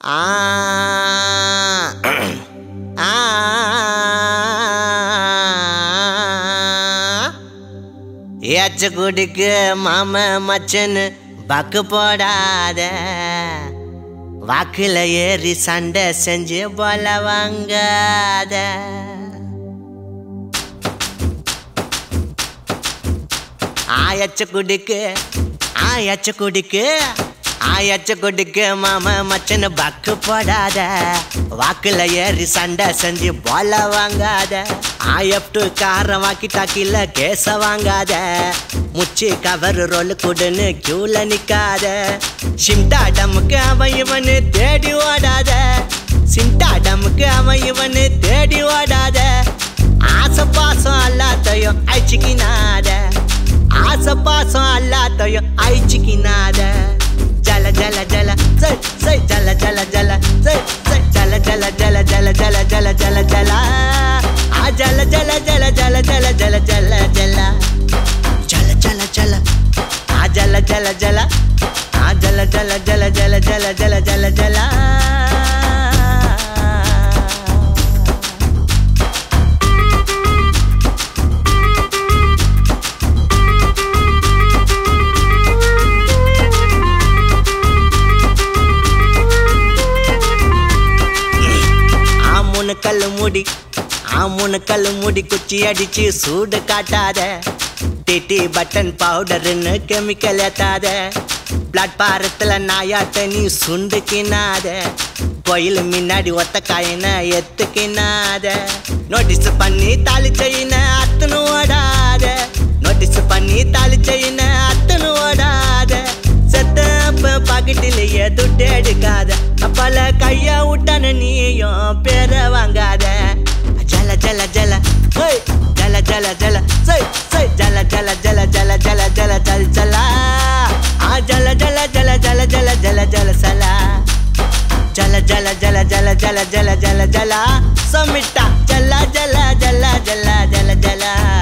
ஆ ஆ ஏச்ச குடிக்கு மாம மச்சன்னு பக்கு போடாத வாக்குல ஏறி சண்டை செஞ்சு போல வாங்காத ஆயச்ச குடிக்கு ஆயச்ச குடிக்கு ஆயச்ச குடிக்கு மாம மச்சன்னு பக்கு போடாத வாக்குல ஏறி சண்டை செஞ்சு போல வாங்காத ஆயப்டு காரம் வாக்கி டாக்கில கேச வாங்காத முச்சி கவர் ரோல் குடுன்னு கியூல நிக்காத சிம்டா டமுக்கு அவன் இவனு தேடி ஓடாத சிம்டா டமுக்கு அவன் இவனு தேடி ஓடாத ஆசை பாசம் எல்லாத்தையும் அழிச்சுக்கினாத ஆசை பாசம் எல்லாத்தையும் அழிச்சுக்கினாத ஜல ஜல ஜல சை சை ஜல ஜல ஜல சை சை ஜல ஜல ஜல ஜல ஜல ஜல ஜல ஜல ஆ ஜல ஜல ஜல ஜல ஜல ஜல ஜல ஜல ஜல ஜல ஜல ஆ ஜல ஜல ஜல ஆ ஜல ஜல ஜல ஜல ஜல ஜல ஜல ஜல ஆமுனு கல்லு முடி ஆமுனு கல்லு முடி குச்சி அடிச்சு சூடு காட்டாத டிடி பட்டன் பவுடர்னு கெமிக்கல் ஏத்தாத பிளாட்பாரத்துல நாயாட்ட நீ சுண்டுக்கினாத கோயில் முன்னாடி ஒத்த காயின எத்துக்கினாத நோட்டீஸ் பண்ணி தாலி செய்யின அத்தனு ஓடாத நோட்டீஸ் பண்ணி தாலி செய்யின அத்தனு ஓடாத செத்தப்ப பாக்கெட்டிலேயே துட்டு எடுக்காத அப்பல கைய விட்டான நீயும் பேர வாங்காத ஜல ஜல ஜல ஹேய் ஜல ஜல ஜல சை சை ஜல ஜல ஜல ஜல ஜல ஜல ஜல ஜல ஆ ஜல ஜல ஜல ஜல ஜல ஜல ஜல சலா ஜல ஜல ஜல ஜல ஜல ஜல ஜல ஜல சமிட்டா ஜல ஜல ஜல ஜல ஜல ஜல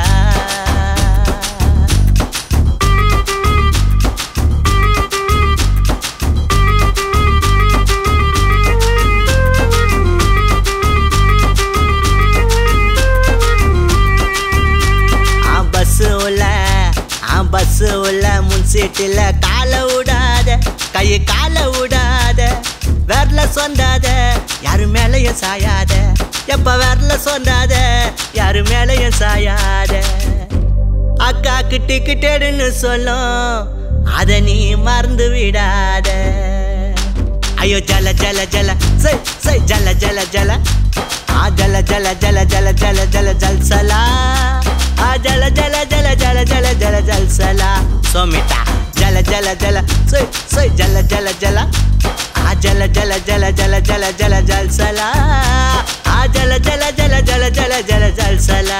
ஆ பஸ் உள்ள ஆ பஸ் உள்ள முன் சீட்டில் காலை விடாத கையை காலை விடாத வேர்ல சொந்தாத யாரு மேலையும் சாயாத எப்ப வேர்ல சொந்தாத யாரு மேலையும் சாயாத அக்காக்கு டிக்கெட் எடுன்னு சொல்லும் அத நீ மறந்து விடாத ஐயோ ஜல ஜல ஜல சை சை ஜல ஜல ஜல ஆ ஜல ஜல ஜல ஜல ஜல ஜல ஜல்சலா ஆ ஜல ஜல ஜல ஜல ஜல ஜல ஜல்சலா சோமிட்டா ஜல ஜல ஜல சை சை ஜல ஜல ஜல ஆ ஜல ஜல ஜல ஜல ஜல ஜல ஜல்சலா ஆ ஜல ஜல ஜல ஜல ஜல ஜல ஜல்சலா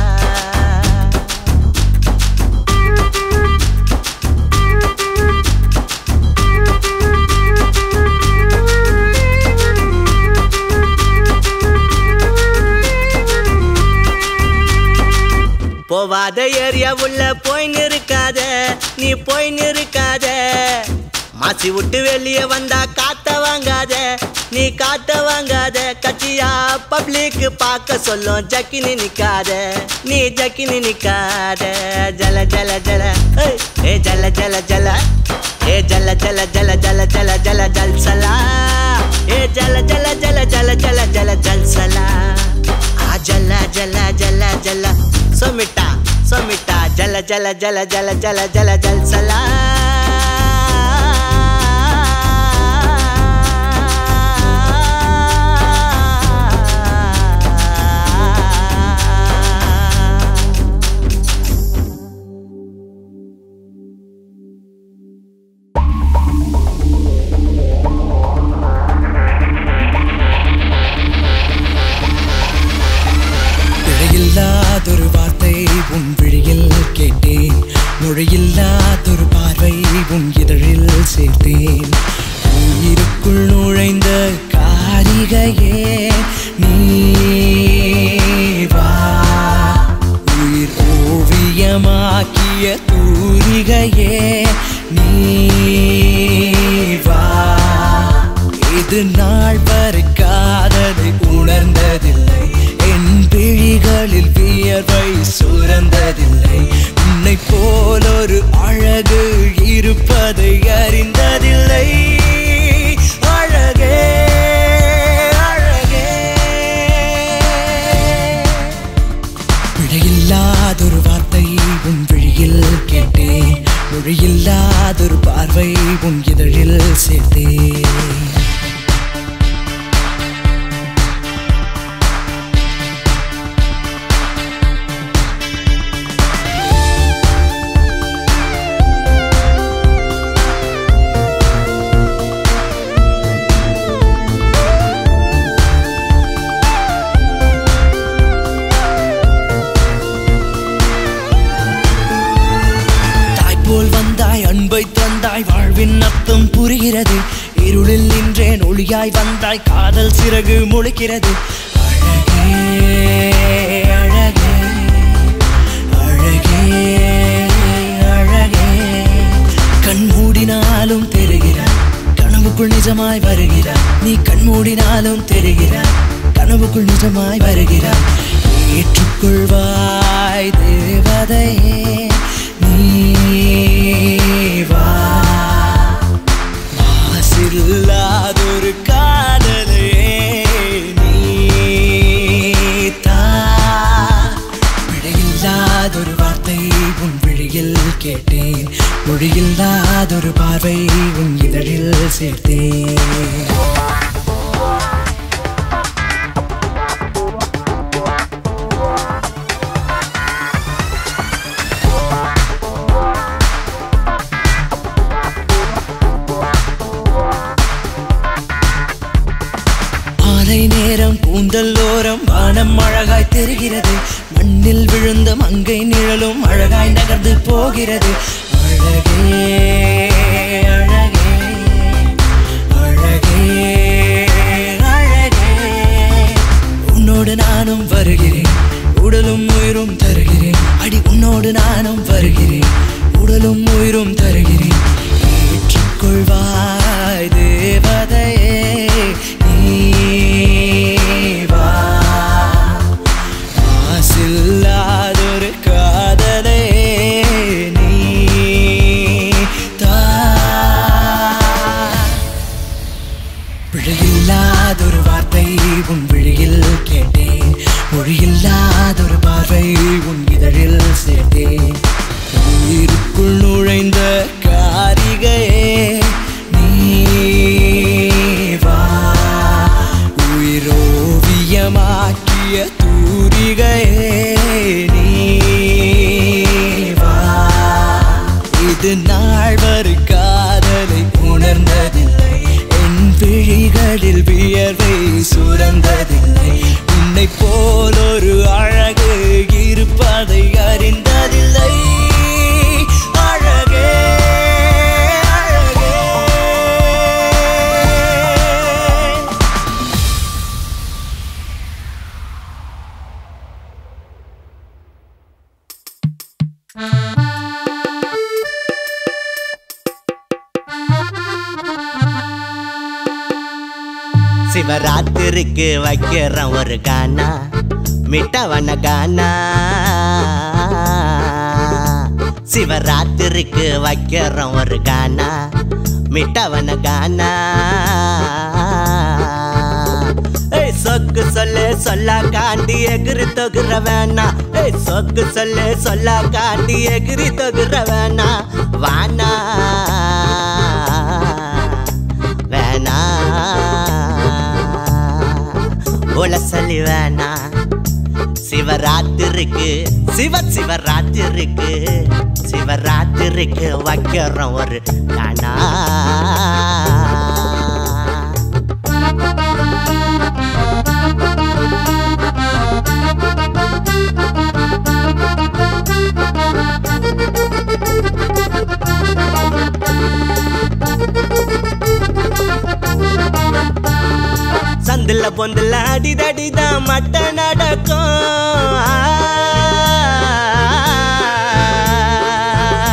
போவாத ஏரியா உள்ள போய் நிற்காத நீ போய் நிற்காத மாசி விட்டு வெளியே வந்தா காத்த வாங்காத நீ காத்த வாங்காத கட்சியா பப்ளிக் பார்க்க சொல்லும் ஜக்கினி நிக்காத நீ ஜக்கினி நிக்காத ஜல ஜல ஜல ஏய், ஏ ஜல ஜல ஜல ஏ ஜல ஜல ஜல ஜல ஜல ஜல ஜல்சலா ஏ ஜல ஜல ஜல ஜல ஜல ஜல ஜல்சலா ಆ ಜಲ ಜಲ ಜಲ ಜಲ ಸೊಮಿಟ ಸೊಮಿಟ ಜಲ ಜಲ ಜಲ ಜಲ ಜಲ ಜಲ ಜಲ್ಸಲ இடையில்லாதொரு வார்த்தை உன் விழியில் கேட்டேன் மொழியில்லாதொரு பார்வை உன் இதழில் சேர்த்தேன் உயிருக்குள் நுழைந்த காரிகையே நீ வா உயிர் ஓவியமாக்கிய தூரிகையே நீ வா இது இது நாள் வரை காதலை உணர்ந்ததில்லை என் விழிகளில் வியர்வை சுரந்ததில்லை உன்னை போல் ஒரு அழகு இருப்பதை அறிந்ததில்லை அழகே அழகே பிழையில்லாதொரு வார்த்தை உன் விழியில் கேட்டேன் மொழியில்லாதொரு பார்வை உன் இதழில் சேர்த்தேன் தாய் போல் வந்தாய் அன்பை தந்தாய் வாழ்வின் அர்த்தம் புரிகிறது இருளில் நின்றேன் ஒளியாய் வந்தாய் காதல் சிறகு முளைக்கிறது அழகே அழகே அழகே அழகே கண் மூடினாலும் தெரிகிறாய் கனவுக்குள் நிஜமாய் வருகிறாய் நீ கண் மூடினாலும் தெரிகிறாய் கனவுக்குள் நிஜமாய் வருகிறாய் ஏற்றுக்கொள்வாய் தேவதையே நீ வா மாசில்லாதொரு காதலே நீ தா பிழையில்லாதொரு வார்த்தை உன் விழியில் கேட்டேன் மொழியில்லாதொரு பார்வை உன் இதழில் சேர்த்தேன் மாலை நேரம் கூந்தல் ஓரம் வானம் அழகாய் தெரிகிறது மண்ணில் விழுந்த மங்கை நிழலும் அழகாய் நகர்ந்து போகிறது அழகே அழகே அழகே அழகே உன்னோடு நானும் வருகிறேன் உடலும் உயிரும் தருகிறேன் அடி உன்னோடு நானும் வருகிறேன் உடலும் உயிரும் தருகிறேன் ஏற்றுக்கொள்வாய் தேவதையே நீ வா மாசில்லாதொரு காதலே நீ தா பிழையில்லாதொரு வார்த்தை உன் விழியில் கேட்டேன் மொழியில்லாதொரு பார்வை உன் இதழில் சேர்த்தேன் உயிருக்குள் நுழைந்த காரிகையே நீ வா உயிரோவியமாக்கிய தூரிகையே நீ வா இது நாள் வரை காதலை உணர்ந்ததில்லை என் விழிகளில் வியர்வை சுரந்ததில்லை உன்னை போல் ஒரு அழகு இருப்பதை அறிந்ததில்லை அழகே அழகே சிவராத்திரிக்கு வைக்கிறோம் ஒரு கானா மிட்டவன கானா சிவராத்திரிக்கு வைக்கிறோம் ஒரு கானா மிட்டவன கானா ஏய் சொக்கு சொல்லு சொல்ல காண்டி எகிரி தொகுற வேணா ஏய் சொக்கு சொல்லு சொல்ல காண்டி எகிரி தொகுற வேணா வானா வேணா உலசலி வேணா சிவராத்திரிக்கு சிவ சிவராத்திரிக்கு சிவராத்திரிக்கு வைக்கிறோம் ஒரு கானா சந்துல பொந்துல அடிதடிதான் மட்ட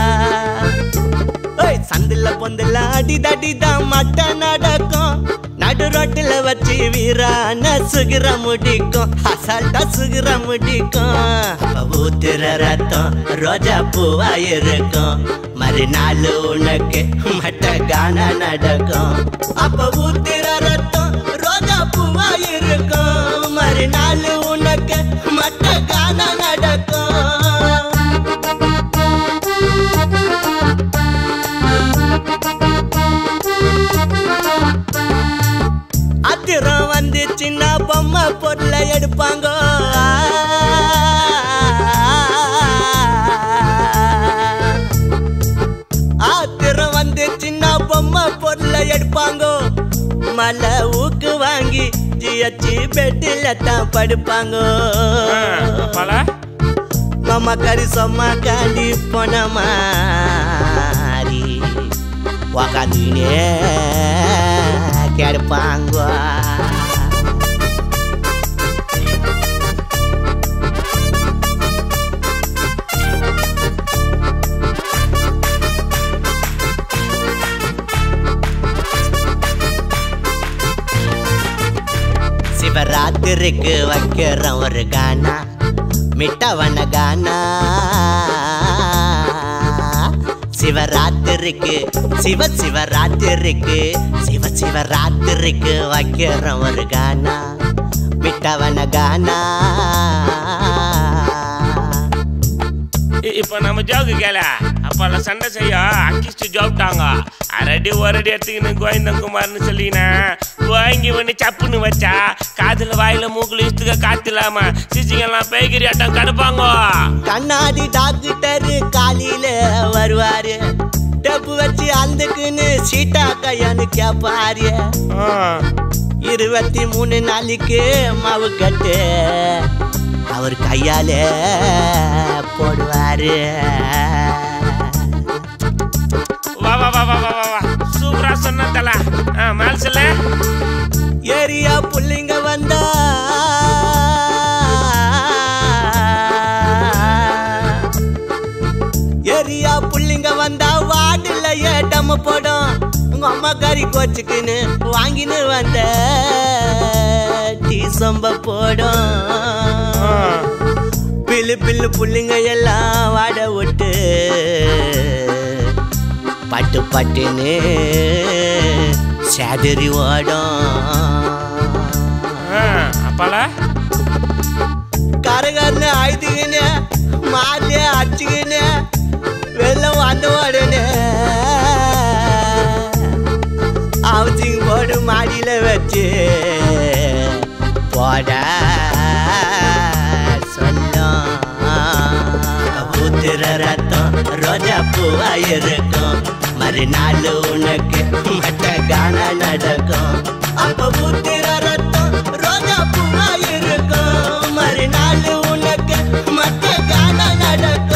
நடக்கும் ஓய், சந்துல பொந்துல அடிதடிதான் மட்ட நடக்கும் நடு ரோட்டுல வச்சு வீரான சுகிர முடிக்கும் அசால்ட்டா சுகிர முடிக்கும் அப்ப ஊத்துற ரத்தம் ரோஜா பூவா இருக்கும் மறுநாள் உனக்கு மட்ட கான நடக்கும் அப்ப ஊத்துற ரத்தம் ரோஜா பூவா இருக்கும் மறுநாள் உனக்கு மட்ட கான நடக்கும் அத்திரம் வந்து சின்ன பொம்மை பொருளை எடுப்பாங்க ஆத்திரம் வந்து சின்ன பொம்மை பொருளை எடுப்பாங்க மலை ஊக்கு வாங்கி ஜியச்சி பெட்டில தான் படுப்பாங்க பல மாமா கறி சொம்மா காண்டி போன மாதிரி உக்காந்துனே கெடுப்பாங்க சிவராத்திரிக்கு வைக்கிறோம் ஒரு கானா மிட்டவன கானா சிவராத்திரிக்கு சிவ சிவராத்திரிக்கு சிவ சிவராத்திரிக்கு வைக்கிறோம் ஒரு கானா மிட்டவன கானா இ- இப்ப நம்ம ஜோக்கு கேள அப்பெல்லாம் சண்டை செய்ய அக்கிஸ்ட் ஜோப்டாங்க அரடி ஒரடி எடுத்துக்கின்னு கோவிந்தங்குமார்னு சொல்லினா வாங்கி ஒன்று சப்புன்னு வச்சா காதுல வாயில மூக்குல இஷ்டுக்க காத்துலாம சிசிங்கெல்லாம் பேய்கிரி ஆட்டம் கடுப்பாங்க கண்ணாடி டாக்டர் காலையில வருவாரு டப்பு வச்சு அந்துக்குன்னு சீட்டா கையான்னு கேப்பாரு ஆ, இருபத்தி மூணு நாளைக்கு மாவு கட்டு அவர் கையால போடுவாரு வா வா வா வா வா வா வா சூப்பரா சொன்ன தல மேல் சொல்ல ஏரியா புள்ளிங்க வந்தா ஏரியா புள்ளிங்க வந்தா வார்டுல ஏட்டம் போடும் உங்க அம்மா கறி கோச்சுக்குன்னு வாங்கின்னு வந்த டீ சொம்ப போடும் பில்லு பில்லு புள்ளிங்க எல்லாம் வாட விட்டு பட்டு பட்டுன்னு சேதறி ஓடும் அப்பால கரகர்னு அழுதுகின்னு மாலைய அடிச்சுக்கின்னு வெள்ளம் வந்த உடனே அவசிங்க போடு மாடியில வச்சு போட சொல்லும் ஊத்துற ரத்தம் ரோஜா பூவா இருக்கும் மறுநாள் உனக்கு மட்ட கான நடக்கும் அப்ப ஊத்துற ரத்தம் ரோஜா பூவா இருக்கும் மறுநாள் உனக்கு மட்ட கான நடக்கும்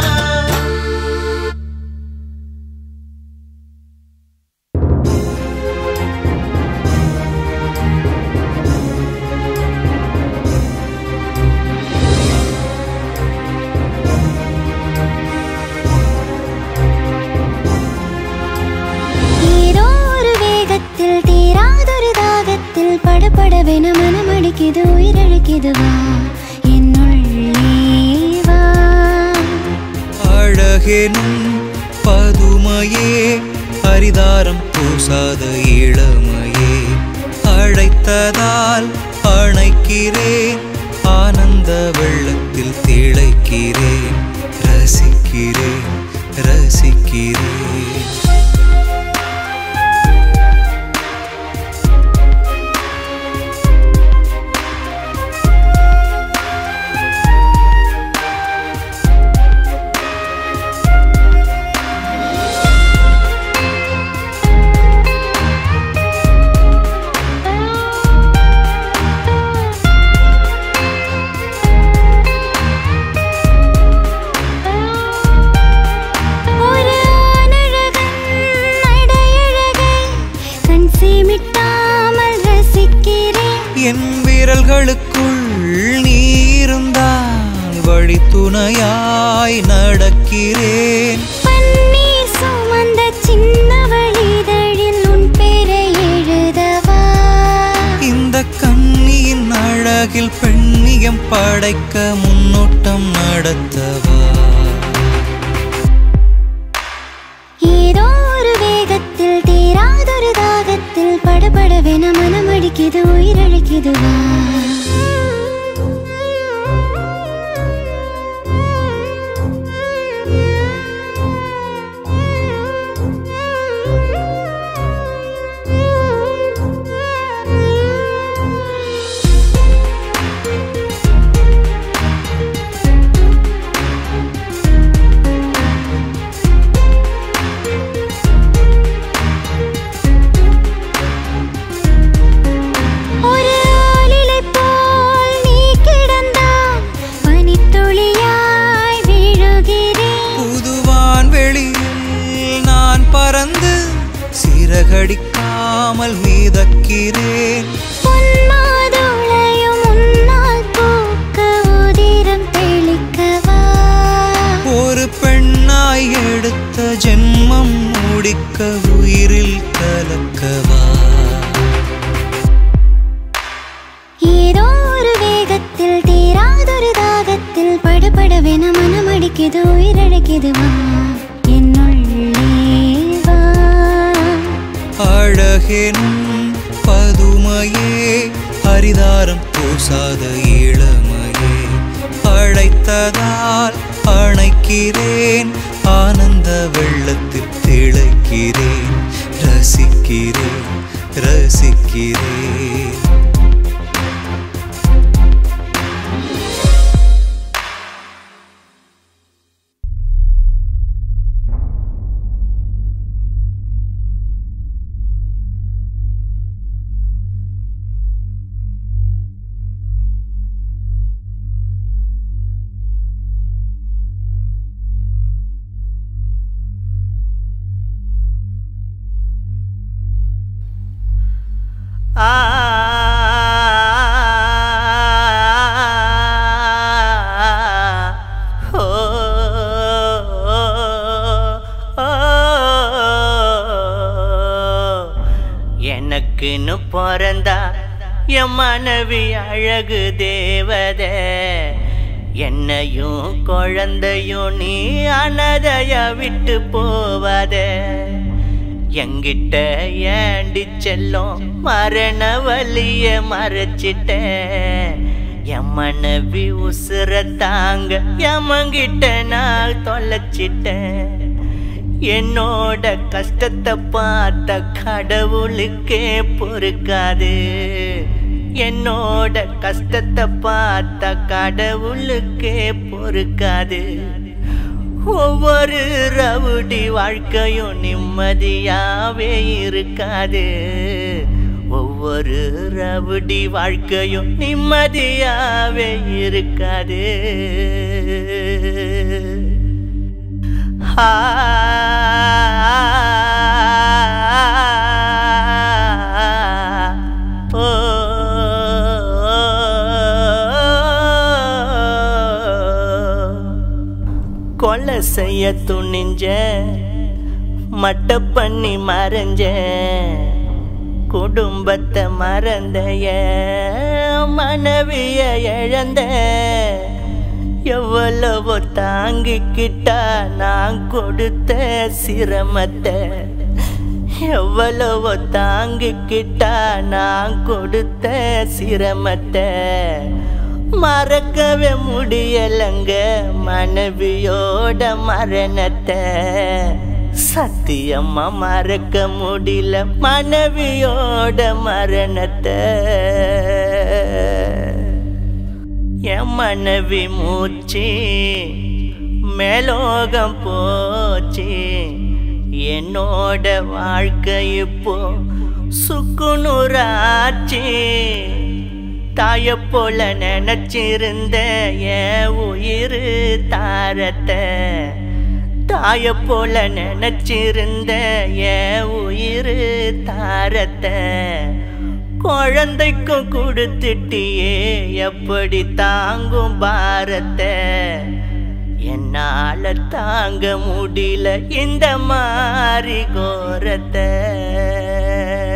ஏதோ ஒரு வேகத்தில் தீராதொரு தாகத்தில் படபடவென மனமடிக்குது உயிரழுக்குது வா என்னுள்ளே வா அழகெனும் பதுமையே ஹரிதாரம் பூசாத இளமையே அழைத்ததால் அணைக்கிறேன் ஆனந்த வெள்ளத்தில் திளைக்கிறேன் ரசிக்கிறேன் ரசிக்கிறேன் ஒரு ஆணழகன் நடையழகை கண் சீமிட்டாமல் ரசிக்கிறேன் என் விரல்களுக்குள் நீ இருந்தால் வழி துணையாய் நடக்கிறேன் பன்னீர் சுமந்த சின்ன வழிதழில் உன் பேரை எழுதவா படைக்க முன்னோட்டம் நடத்தவா ஏதோ ஒரு வேகத்தில் தீராதொரு தாகத்தில் படபடவென மனமடிக்குது உயிரழைக்குது வா ஒரு ஆளிலை போல் நீ கிடந்தால் பனித்துளியாய் விழுகிறேன் புதுவான் வெளியில் நான் பறந்து சிறகடிக்காமல் மீதக்கிறேன் பொன்மாதுளையும் உன்னால் பூக்க உதிரம் தெளிக்கவா ஒரு பெண்ணாய் எடுத்த ஜென்மம் முடிக்க உயிரில் கலக்கவா ஏதோ ஒரு வேகத்தில் தீராதொரு தாகத்தில் படபடவென மனமடிக்குது உயிரழைக்குது வா என்னுள்ளே வா அழகெனும் பதுமையே ஹரிதாரம் பூசாத இளமையே அழைத்ததால் அணைக்கிறேன் ஆனந்த வெள்ளத்தில் திளைக்கிறேன் ரசிக்கிறேன் ரசிக்கிறேன் எனக்குன்னு பிறந்தா என் மனைவி அழகு தேவத என்னையும் குழந்தையும் நீ அனதைய விட்டு போவத எங்கிட்ட ஏண்டி செல்லும் மரண வலிய மறைச்சிட்ட என் மனைவி உசுர தாங்க எமங்கிட்ட நான் தொலைச்சிட்டேன் என்னோட கஷ்டத்தை பார்த்த கடவுளுக்கே பொறுக்காது என்னோட கஷ்டத்தை பார்த்த கடவுளுக்கே பொறுக்காது ஒவ்வொரு ரவுடி வாழ்க்கையும் நிம்மதியாவே இருக்காது ஒவ்வொரு ரவுடி வாழ்க்கையும் நிம்மதியாவே இருக்காது ஓ கொலை செய்ய துணிஞ்ச மட்ட பண்ணி மறைஞ்ச குடும்பத்தை மறந்தைய மனைவிய இழந்த எவ்வளவோ தாங்கிக்கிட்டா நான் கொடுத்த சிரமத்தை எவ்வளவோ தாங்கிக்கிட்டா நான் கொடுத்த சிரமத்தை மறக்கவே முடியலங்க மனைவியோட மரணத்தை சத்தியமா மறக்க முடியல மனைவியோட மரணத்தை என் மனைவி மூச்சு மேலோகம் போச்சு என்னோட வாழ்க்கை இப்போ சுக்குநூறாச்சு தாய போல நினைச்சிருந்த என் உயிர் தாரத்தை தாய போல நினைச்சிருந்த என் உயிர் தாரத்தை குழந்தைக்கும் கொடுத்துட்டியே எப்படி தாங்கும் பாரத்தை என்னால தாங்க முடியல இந்த மாதிரி கோரத்தை